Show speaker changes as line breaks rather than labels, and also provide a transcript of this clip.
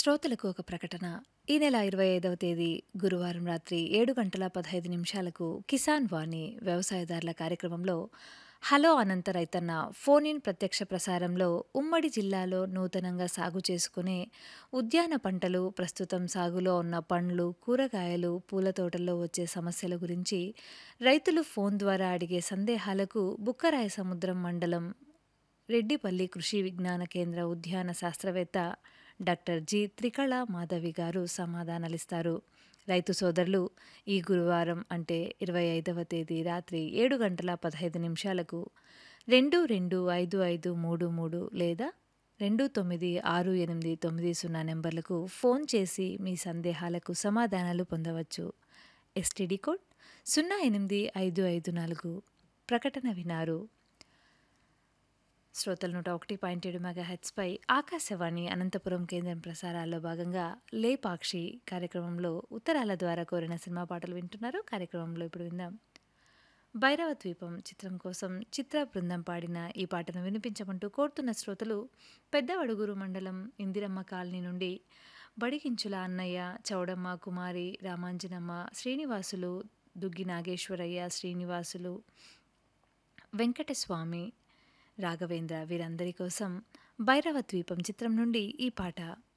శ్రోతలకు ఒక ప్రకటన ఈ నెల ఇరవై ఐదవ తేదీ గురువారం రాత్రి ఏడు గంటల పదహైదు నిమిషాలకు కిసాన్ వాణి వ్యవసాయదారుల కార్యక్రమంలో హలో అనంత రైతన్న ఫోన్ ఇన్ ప్రత్యక్ష ప్రసారంలో ఉమ్మడి జిల్లాలో నూతనంగా సాగు చేసుకునే ఉద్యాన పంటలు ప్రస్తుతం సాగులో ఉన్న పండ్లు కూరగాయలు పూల తోటల్లో వచ్చే సమస్యల గురించి రైతులు ఫోన్ ద్వారా అడిగే సందేహాలకు బుక్కరాయ సముద్రం మండలం రెడ్డిపల్లి కృషి విజ్ఞాన కేంద్ర ఉద్యాన శాస్త్రవేత్త డాక్టర్ జి త్రికళ మాధవి గారు సమాధానాలిస్తారు రైతు సోదరులు ఈ గురువారం అంటే ఇరవై ఐదవ తేదీ రాత్రి ఏడు గంటల పదహైదు నిమిషాలకు రెండు రెండు ఐదు ఐదు మూడు మూడు లేదా రెండు తొమ్మిది ఆరు ఎనిమిది తొమ్మిది సున్నా నెంబర్లకు ఫోన్ చేసి మీ సందేహాలకు సమాధానాలు పొందవచ్చు ఎస్టీడీ కోడ్ సున్నా ఎనిమిది ఐదు ఐదు నాలుగు ప్రకటన వినారు శ్రోతల నూట ఒకటి పాయింట్ ఏడు మెగా హెచ్పై ఆకాశవాణి అనంతపురం కేంద్రం ప్రసారాల్లో భాగంగా లేపాక్షి కార్యక్రమంలో ఉత్తరాల ద్వారా కోరిన సినిమా పాటలు వింటున్నారు కార్యక్రమంలో ఇప్పుడు విందాం భైరవ ద్వీపం చిత్రం కోసం చిత్ర బృందం పాడిన ఈ పాటను వినిపించమంటూ కోరుతున్న శ్రోతలు పెద్దవడుగురు మండలం ఇందిరమ్మ కాలనీ నుండి బడికించుల అన్నయ్య చౌడమ్మ కుమారి రామాంజనమ్మ శ్రీనివాసులు దుగ్గి నాగేశ్వరయ్య శ్రీనివాసులు వెంకటస్వామి రాఘవేంద్ర వీరందరి కోసం భైరవ ద్వీపం చిత్రం నుండి ఈ పాట